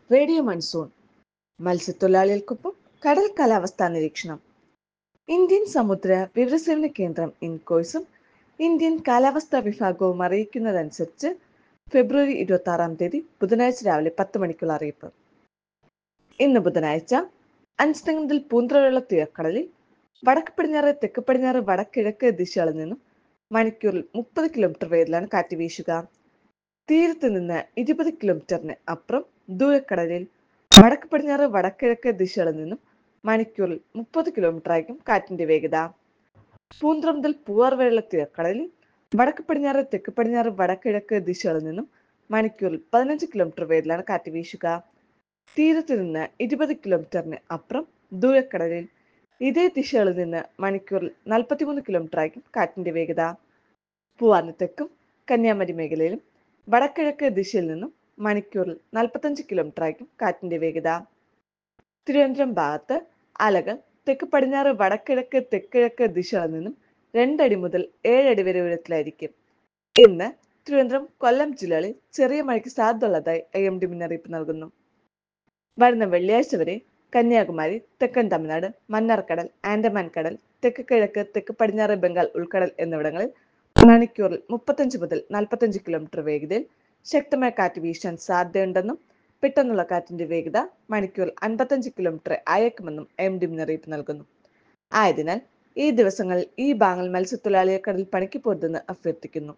radio monsoon മത്സ്യത്തൊഴിലാളികൾക്കൊപ്പം കടൽ കാലാവസ്ഥാ നിരീക്ഷണം ഇന്ത്യൻ സമുദ്ര വിവരസേവന കേന്ദ്രം ഇൻകോയ്സും ഇന്ത്യൻ കാലാവസ്ഥാ വിഭാഗവും അറിയിക്കുന്നതനുസരിച്ച് ഫെബ്രുവരി ഇരുപത്തി ആറാം തീയതി ബുധനാഴ്ച രാവിലെ പത്ത് മണിക്കുള്ള അറിയിപ്പ് ഇന്ന് ബുധനാഴ്ച അഞ്ച് മുതൽ പൂന്തറയുള്ള തീരക്കടലിൽ വടക്ക് പടിഞ്ഞാറ് തെക്ക് പടിഞ്ഞാറ് വടക്കിഴക്ക് ദിശകളിൽ നിന്നും മണിക്കൂറിൽ മുപ്പത് കിലോമീറ്റർ വേഗത്തിലാണ് കാറ്റ് വീശുക തീരത്ത് നിന്ന് ഇരുപത് കിലോമീറ്ററിന് അപ്പുറം ദൂരക്കടലിൽ വടക്ക് പടിഞ്ഞാറ് വടക്കിഴക്ക് ദിശകളിൽ നിന്നും മണിക്കൂറിൽ മുപ്പത് കിലോമീറ്റർ ആയിരിക്കും കാറ്റിന്റെ വേഗത പൂന്തറ മുതൽ പൂവാർ വരെയുള്ള തീരക്കടലിൽ വടക്ക് പടിഞ്ഞാറ് തെക്ക് പടിഞ്ഞാറ് വടക്കിഴക്ക് ദിശകളിൽ നിന്നും മണിക്കൂറിൽ പതിനഞ്ച് കിലോമീറ്റർ വേഗത്തിലാണ് കാറ്റ് വീശുക തീരത്ത് നിന്ന് ഇരുപത് കിലോമീറ്ററിന് അപ്പുറം ദൂരക്കടലിൽ ഇതേ ദിശകളിൽ നിന്ന് മണിക്കൂറിൽ നാൽപ്പത്തിമൂന്ന് കിലോമീറ്റർ ആയിരിക്കും കാറ്റിന്റെ വേഗത പൂവാറിന് തെക്കും കന്യാകുമാരി മേഖലയിലും വടക്കിഴക്ക് ദിശയിൽ നിന്നും മണിക്കൂറിൽ നാൽപ്പത്തഞ്ച് കിലോമീറ്റർ ആയിരിക്കും കാറ്റിന്റെ വേഗത തിരുവനന്തപുരം ഭാഗത്ത് അലകൾ തെക്ക് പടിഞ്ഞാറ് വടക്കിഴക്ക് തെക്കിഴക്ക് ദിശകളിൽ നിന്നും രണ്ടടി മുതൽ ഏഴടി വരെ ഉയരത്തിലായിരിക്കും ഇന്ന് തിരുവനന്തപുരം കൊല്ലം ജില്ലകളിൽ ചെറിയ മഴയ്ക്ക് സാധ്യതയുള്ളതായി ഐ എം ഡി മുന്നറിയിപ്പ് നൽകുന്നു വരുന്ന വെള്ളിയാഴ്ച വരെ കന്യാകുമാരി തെക്കൻ തമിഴ്നാട് മന്നാർക്കടൽ ആൻഡമാൻ കടൽ തെക്ക് കിഴക്ക് തെക്ക് പടിഞ്ഞാറ് ബംഗാൾ ഉൾക്കടൽ എന്നിവിടങ്ങളിൽ മണിക്കൂറിൽ മുപ്പത്തഞ്ച് മുതൽ നാൽപ്പത്തഞ്ച് കിലോമീറ്റർ വേഗതയിൽ ശക്തമായ കാറ്റ് വീശാൻ സാധ്യതയുണ്ടെന്നും പെട്ടെന്നുള്ള കാറ്റിന്റെ വേഗത മണിക്കൂറിൽ അൻപത്തഞ്ച് കിലോമീറ്റർ അയക്കുമെന്നും എം ഡി മുന്നറിയിപ്പ് നൽകുന്നു ആയതിനാൽ ഈ ദിവസങ്ങളിൽ ഈ ഭാഗങ്ങൾ മത്സ്യത്തൊഴിലാളിയെ കടൽ പണിക്ക് പോരുതെന്ന് അഭ്യർത്ഥിക്കുന്നു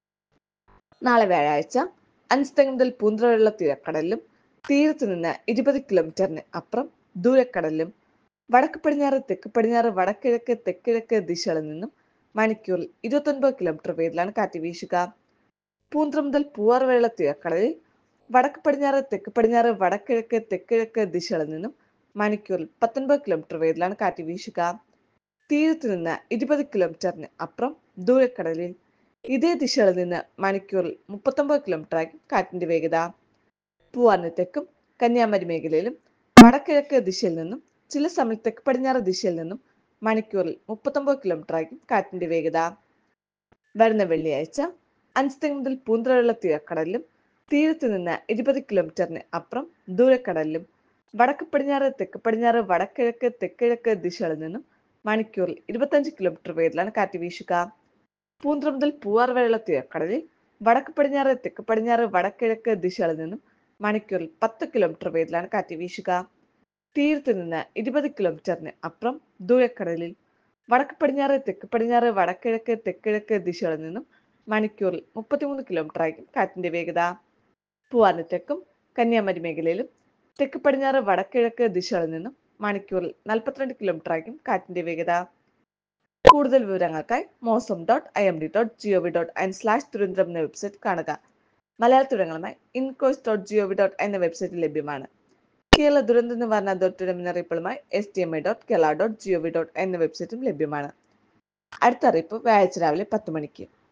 നാളെ വ്യാഴാഴ്ച അഞ്ച് മുതൽ പൂന്തറയുള്ള തീരക്കടലിലും തീരത്ത് നിന്ന് ഇരുപത് കിലോമീറ്ററിന് അപ്പുറം ദൂരക്കടലിലും വടക്ക് പടിഞ്ഞാറ് തെക്ക് പടിഞ്ഞാറ് വടക്കിഴക്ക് തെക്കിഴക്ക് ദിശകളിൽ നിന്നും മണിക്കൂറിൽ ഇരുപത്തൊൻപത് കിലോമീറ്റർ വേഗത്തിലാണ് കാറ്റ് വീശുക പൂന്തറ മുതൽ പൂവാർ വരെയുള്ള തീരക്കടലിൽ വടക്ക് പടിഞ്ഞാറ് തെക്ക് പടിഞ്ഞാറ് വടക്കിഴക്ക് തെക്കിഴക്ക് ദിശകളിൽ നിന്നും മണിക്കൂറിൽ പത്തൊൻപത് കിലോമീറ്റർ വേഗത്തിലാണ് കാറ്റ് വീശുക തീരത്ത് നിന്ന് ഇരുപത് കിലോമീറ്ററിന് അപ്പുറം ദൂരക്കടലിൽ ഇതേ ദിശകളിൽ നിന്ന് മണിക്കൂറിൽ മുപ്പത്തൊമ്പത് കിലോമീറ്റർ ആയിരിക്കും കാറ്റിന്റെ വേഗത പൂവാറിന് തെക്കും കന്യാകുമാരി മേഖലയിലും വടക്കിഴക്ക് ദിശയിൽ നിന്നും ചില സമയം തെക്ക് പടിഞ്ഞാറ് ദിശയിൽ നിന്നും മണിക്കൂറിൽ മുപ്പത്തൊമ്പത് കിലോമീറ്റർ ആയിരിക്കും കാറ്റിന്റെ വേഗത വരുന്ന വെള്ളിയാഴ്ച അഞ്ച് മുതൽ പൂന്തറയുള്ള തീരക്കടലിലും തീരത്ത് നിന്ന് ഇരുപത് കിലോമീറ്ററിന് അപ്പുറം ദൂരക്കടലിലും വടക്ക് പടിഞ്ഞാറ് തെക്ക് പടിഞ്ഞാറ് വടക്കിഴക്ക് തെക്കിഴക്ക് ദിശകളിൽ നിന്നും മണിക്കൂറിൽ ഇരുപത്തഞ്ച് കിലോമീറ്റർ വേഗത്തിലാണ് കാറ്റ് വീശുക പൂന്തറ മുതൽ പൂവാർ വരെയുള്ള തീരക്കടലിൽ വടക്ക് പടിഞ്ഞാറ് തെക്ക് പടിഞ്ഞാറ് വടക്കിഴക്ക് ദിശകളിൽ നിന്നും മണിക്കൂറിൽ പത്ത് കിലോമീറ്റർ വേഗത്തിലാണ് കാറ്റ് വീശുക തീരത്ത് നിന്ന് ഇരുപത് കിലോമീറ്ററിന് അപ്പുറം ദൂരക്കടലിൽ വടക്ക് പടിഞ്ഞാറ് തെക്ക് പടിഞ്ഞാറ് വടക്കിഴക്ക് തെക്കിഴക്ക് ദിശകളിൽ നിന്നും മണിക്കൂറിൽ മുപ്പത്തിമൂന്ന് കിലോമീറ്റർ ആയിരിക്കും കാറ്റിന്റെ വേഗത പൂവാറിന് തെക്കും കന്യാകുമാരി മേഖലയിലും തെക്ക് പടിഞ്ഞാറ് വടക്കിഴക്ക് ദിശകളിൽ നിന്നും മണിക്കൂറിൽ നാൽപ്പത്തിരണ്ട് കിലോമീറ്റർ ആയിരിക്കും കാറ്റിന്റെ വേഗത കൂടുതൽ വിവരങ്ങൾക്കായി mausam dot I M D dot GOV dot in slash Thiruvananthapuram എന്ന വെബ്സൈറ്റ് കാണുക മലയാള വിവരങ്ങളുമായി ഇൻകോസ് ഡോട്ട് ജിഒവി ഡോട്ട് എന്ന വെബ്സൈറ്റിൽ ലഭ്യമാണ് കേരള ദുരന്ത നിവാരണ അതോറിറ്റിയുടെ മുന്നറിയിപ്പുകളുമായി S T M I dot Kerala dot GOV dot എന്ന വെബ്സൈറ്റും ലഭ്യമാണ് അടുത്ത അറിയിപ്പ് വ്യാഴാഴ്ച രാവിലെ പത്ത് മണിക്ക്